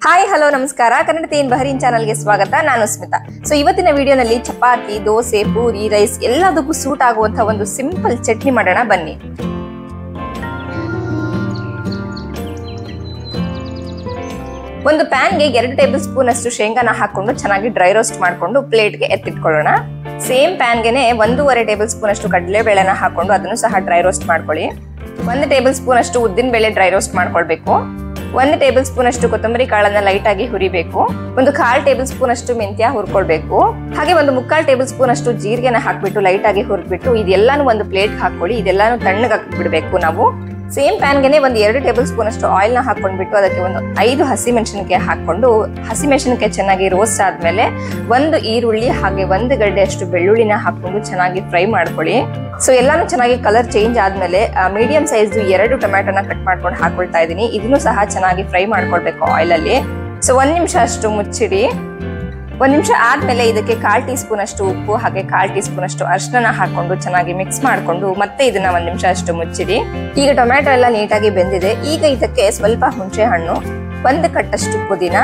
hi hello ನಮಸ್ಕಾರ ಕನ್ನಡ ತೇನ್ ಬಹರೀನ್ ಚಾನಲ್ಗೆ ಸ್ವಾಗತ ನಾನು ಸ್ಮಿತಾ ಸೊ ಇವತ್ತಿನ ವಿಡಿಯೋನಲ್ಲಿ ಚಪಾತಿ ದೋಸೆ ಪೂರಿ ರೈಸ್ ಎಲ್ಲದಕ್ಕೂ ಸೂಟ್ ಆಗುವಂತ ಒಂದು ಸಿಂಪಲ್ ಚಟ್ನಿ ಮಾಡೋಣ ಬನ್ನಿ ಒಂದು ಪ್ಯಾನ್ಗೆ ಎರಡು ಟೇಬಲ್ ಸ್ಪೂನ್ ಅಷ್ಟು ಶೇಂಗಾನ ಹಾಕೊಂಡು ಚೆನ್ನಾಗಿ ಡ್ರೈ ರೋಸ್ಟ್ ಮಾಡಿಕೊಂಡು ಪ್ಲೇಟ್ಗೆ ಎತ್ತಿಟ್ಕೊಳ್ಳೋಣ ಸೇಮ್ ಪ್ಯಾನ್ಗೆನೆ ಒಂದೂವರೆ ಟೇಬಲ್ ಸ್ಪೂನ್ ಅಷ್ಟು ಕಡಲೆಬೇಳೆನ ಹಾಕೊಂಡು ಅದನ್ನು ಸಹ ಡ್ರೈ ರೋಸ್ಟ್ ಮಾಡ್ಕೊಳ್ಳಿ ಒಂದು ಟೇಬಲ್ ಸ್ಪೂನ್ ಅಷ್ಟು ಉದ್ದಿನ ಬೇಳೆ ಡ್ರೈ ರೋಸ್ಟ್ ಮಾಡ್ಕೊಳ್ಬೇಕು ಒಂದು ಟೇಬಲ್ ಸ್ಪೂನ್ ಅಷ್ಟು ಕೊತ್ತಂಬರಿ ಕಾಳನ್ನ ಲೈಟ್ ಆಗಿ ಹುರಿಬೇಕು ಒಂದು ಕಾಲ್ ಟೇಬಲ್ ಸ್ಪೂನ್ ಅಷ್ಟು ಮೆಂತ್ಯ ಹುರ್ಕೊಳ್ಬೇಕು ಹಾಗೆ ಒಂದು ಮುಕ್ಕಾಲ್ ಟೇಬಲ್ ಸ್ಪೂನ್ ಅಷ್ಟು ಜೀರಿಗೆನ ಹಾಕ್ಬಿಟ್ಟು ಲೈಟ್ ಆಗಿ ಹುರಿದ್ಬಿಟ್ಟು ಇದೆಲ್ಲಾನು ಒಂದು ಪ್ಲೇಟ್ ಹಾಕೊಳ್ಳಿ ಇದೆಲ್ಲಾನು ತಣ್ಣಗೆ ಬಿಡಬೇಕು ನಾವು ಸೇಮ್ ಪ್ಯಾನ್ಗೆನೆ ಒಂದು ಎರಡು ಟೇಬಲ್ ಸ್ಪೂನ್ ಅಷ್ಟು ಆಯಿಲ್ ನ ಹಾಕೊಂಡ್ಬಿಟ್ಟು ಅದಕ್ಕೆ ಒಂದು ಐದು ಹಸಿ ಮೆಣಸಿನಕಾಯಿ ಹಾಕೊಂಡು ಹಸಿ ಮೆಣಸಿನಕಾಯಿ ಚೆನ್ನಾಗಿ ರೋಸ್ಟ್ ಆದ್ಮೇಲೆ ಒಂದು ಈರುಳ್ಳಿ ಹಾಗೆ ಒಂದು ಗಡ್ಡೆ ಅಷ್ಟು ಬೆಳ್ಳುಳ್ಳಿನ ಹಾಕೊಂಡು ಚೆನ್ನಾಗಿ ಫ್ರೈ ಮಾಡ್ಕೊಳ್ಳಿ ಸೊ ಎಲ್ಲಾನು ಚೆನ್ನಾಗಿ ಕಲರ್ ಚೇಂಜ್ ಆದ್ಮೇಲೆ ಮೀಡಿಯಂ ಸೈಜ್ ಎರಡು ಟೊಮ್ಯಾಟೊನ ಕಟ್ ಮಾಡ್ಕೊಂಡು ಹಾಕೊಳ್ತಾ ಇದೀನಿ ಇದನ್ನು ಸಹ ಚೆನ್ನಾಗಿ ಫ್ರೈ ಮಾಡ್ಕೊಳ್ಬೇಕು ಆಯಿಲ್ ಅಲ್ಲಿ ಸೊ ಒಂದ್ ನಿಮಿಷ ಅಷ್ಟು ಮುಚ್ಚಿಡಿ ಒಂದ್ ನಿಮಿಷ ಆದ್ಮೇಲೆ ಇದಕ್ಕೆ ಕಾಲ್ ಟೀ ಸ್ಪೂನ್ ಅಷ್ಟು ಉಪ್ಪು ಹಾಗೆ ಕಾಲ್ ಟೀ ಸ್ಪೂನ್ ಅಷ್ಟು ಅರ್ಶನ ಹಾಕೊಂಡು ಚೆನ್ನಾಗಿ ಮಿಕ್ಸ್ ಮಾಡ್ಕೊಂಡು ಮತ್ತೆ ಇದನ್ನ ಒಂದ್ ನಿಮಿಷ ಅಷ್ಟು ಮುಚ್ಚಿಡಿ ಈಗ ಟೊಮ್ಯಾಟೊ ಎಲ್ಲ ನೀಟಾಗಿ ಬೆಂದಿದೆ ಈಗ ಇದಕ್ಕೆ ಸ್ವಲ್ಪ ಹುಣಸೆ ಹಣ್ಣು ಒಂದು ಕಟ್ಟಷ್ಟು ಪುದೀನ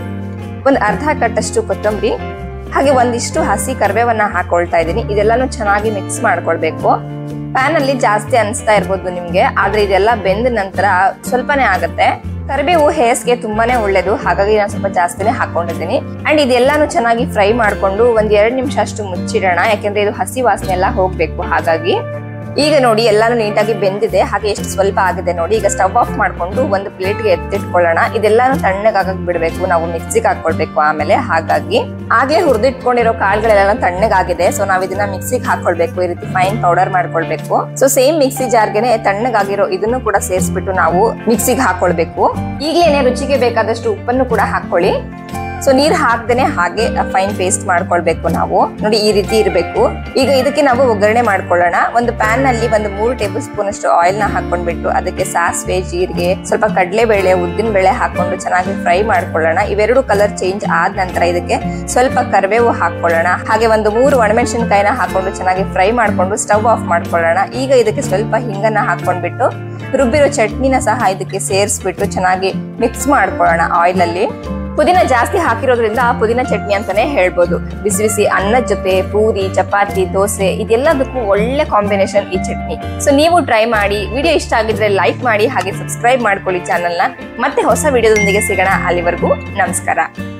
ಒಂದು ಅರ್ಧ ಕಟ್ಟಷ್ಟು ಕೊತ್ತಂಬರಿ ಹಾಗೆ ಒಂದಿಷ್ಟು ಹಸಿ ಕರಿಬೇವನ್ನ ಹಾಕೊಳ್ತಾ ಇದ್ದೀನಿ ಇದೆಲ್ಲಾನು ಚೆನ್ನಾಗಿ ಮಿಕ್ಸ್ ಮಾಡ್ಕೊಳ್ಬೇಕು ಪ್ಯಾನ್ ಅಲ್ಲಿ ಜಾಸ್ತಿ ಅನಿಸ್ತಾ ಇರ್ಬೋದು ನಿಮ್ಗೆ ಆದ್ರೆ ಇದೆಲ್ಲ ಬೆಂದ ನಂತರ ಸ್ವಲ್ಪನೇ ಆಗತ್ತೆ ಕರಿಬೇವು ಹೇರ್ಸ್ಗೆ ತುಂಬಾನೇ ಒಳ್ಳೇದು ಹಾಗಾಗಿ ನಾನು ಸ್ವಲ್ಪ ಜಾಸ್ತಿನೇ ಹಾಕೊಂಡಿದ್ದೀನಿ ಅಂಡ್ ಇದೆಲ್ಲಾನು ಚೆನ್ನಾಗಿ ಫ್ರೈ ಮಾಡ್ಕೊಂಡು ಒಂದ್ ಎರಡ್ ನಿಮಿಷ ಅಷ್ಟು ಮುಚ್ಚಿಡೋಣ ಯಾಕೆಂದ್ರೆ ಇದು ಹಸಿ ವಾಸನೆ ಎಲ್ಲ ಹೋಗ್ಬೇಕು ಹಾಗಾಗಿ ಈಗ ನೋಡಿ ಎಲ್ಲಾನು ನೀಟಾಗಿ ಬೆಂದಿದೆ ಹಾಗೆ ಎಷ್ಟು ಸ್ವಲ್ಪ ಆಗಿದೆ ನೋಡಿ ಈಗ ಸ್ಟವ್ ಆಫ್ ಮಾಡ್ಕೊಂಡು ಒಂದು ಪ್ಲೇಟ್ಗೆ ಎತ್ತಿಟ್ಕೊಳ್ಳೋಣ ಇದೆಲ್ಲಾನು ತಣ್ಣಗಾಗಕ್ ಬಿಡ್ಬೇಕು ನಾವು ಮಿಕ್ಸಿಗೆ ಹಾಕೊಳ್ಬೇಕು ಆಮೇಲೆ ಹಾಗಾಗಿ ಆಗ್ಲೇ ಹುರಿದಿಟ್ಕೊಂಡಿರೋ ಕಾಳುಗಳೆಲ್ಲ ತಣ್ಣಗಾಗಿದೆ ಸೊ ನಾವ್ ಇದನ್ನ ಮಿಕ್ಸಿಗೆ ಹಾಕೊಳ್ಬೇಕು ಈ ರೀತಿ ಫೈನ್ ಪೌಡರ್ ಮಾಡ್ಕೊಳ್ಬೇಕು ಸೊ ಸೇಮ್ ಮಿಕ್ಸಿ ಜಾರ್ಗೆನೆ ತಣ್ಣಗಾಗಿರೋ ಇದನ್ನು ಕೂಡ ಸೇರಿಸ್ಬಿಟ್ಟು ನಾವು ಮಿಕ್ಸಿಗೆ ಹಾಕೊಳ್ಬೇಕು ಈಗ್ಲೇನೆ ರುಚಿಗೆ ಬೇಕಾದಷ್ಟು ಉಪ್ಪನ್ನು ಕೂಡ ಹಾಕೊಳ್ಳಿ ಸೊ ನೀರ್ ಹಾಕ್ದೇನೆ ಹಾಗೆ ಫೈನ್ ಪೇಸ್ಟ್ ಮಾಡ್ಕೊಳ್ಬೇಕು ನಾವು ನೋಡಿ ಈ ರೀತಿ ಇರಬೇಕು ಈಗ ಇದಕ್ಕೆ ನಾವು ಒಗ್ಗರಣೆ ಮಾಡ್ಕೊಳ್ಳೋಣ ಒಂದು ಪ್ಯಾನ್ ನಲ್ಲಿ ಒಂದು ಮೂರು ಟೇಬಲ್ ಸ್ಪೂನ್ ಅಷ್ಟು ಆಯಿಲ್ ನ ಹಾಕೊಂಡ್ಬಿಟ್ಟು ಅದಕ್ಕೆ ಸಾಸಿವೆ ಜೀರಿಗೆ ಸ್ವಲ್ಪ ಕಡಲೆ ಬೇಳೆ ಉದ್ದಿನ ಬೇಳೆ ಹಾಕೊಂಡು ಚೆನ್ನಾಗಿ ಫ್ರೈ ಮಾಡ್ಕೊಳ್ಳೋಣ ಇವೆರಡು ಕಲರ್ ಚೇಂಜ್ ಆದ ನಂತರ ಇದಕ್ಕೆ ಸ್ವಲ್ಪ ಕರಿಬೇವು ಹಾಕೊಳ್ಳೋಣ ಹಾಗೆ ಒಂದು ಮೂರು ಒಣಮೆಣಸಿನಕಾಯಿನ ಹಾಕೊಂಡು ಚೆನ್ನಾಗಿ ಫ್ರೈ ಮಾಡ್ಕೊಂಡು ಸ್ಟವ್ ಆಫ್ ಮಾಡ್ಕೊಳ್ಳೋಣ ಈಗ ಇದಕ್ಕೆ ಸ್ವಲ್ಪ ಹಿಂಗನ್ನ ಹಾಕೊಂಡ್ಬಿಟ್ಟು ರುಬ್ಬಿರೋ ಚಟ್ನಿನ ಸಹ ಇದಕ್ಕೆ ಸೇರಿಸ್ಬಿಟ್ಟು ಚೆನ್ನಾಗಿ ಮಿಕ್ಸ್ ಮಾಡ್ಕೊಳ್ಳೋಣ ಆಯಿಲ್ ಅಲ್ಲಿ ಪುದೀನ ಜಾಸ್ತಿ ಹಾಕಿರೋದ್ರಿಂದ ಪುದೀನ ಚಟ್ನಿ ಅಂತಾನೆ ಹೇಳ್ಬೋದು ಬಿಸಿ ಬಿಸಿ ಅನ್ನದ ಜೊತೆ ಪೂರಿ ಚಪಾತಿ ದೋಸೆ ಇದೆಲ್ಲದಕ್ಕೂ ಒಳ್ಳೆ ಕಾಂಬಿನೇಷನ್ ಈ ಚಟ್ನಿ ಸೊ ನೀವು ಟ್ರೈ ಮಾಡಿ ವಿಡಿಯೋ ಇಷ್ಟ ಆಗಿದ್ರೆ ಲೈಕ್ ಮಾಡಿ ಹಾಗೆ ಸಬ್ಸ್ಕ್ರೈಬ್ ಮಾಡ್ಕೊಳ್ಳಿ ಚಾನಲ್ನ ಮತ್ತೆ ಹೊಸ ವಿಡಿಯೋದೊಂದಿಗೆ ಸಿಗೋಣ ಅಲ್ಲಿವರೆಗೂ ನಮಸ್ಕಾರ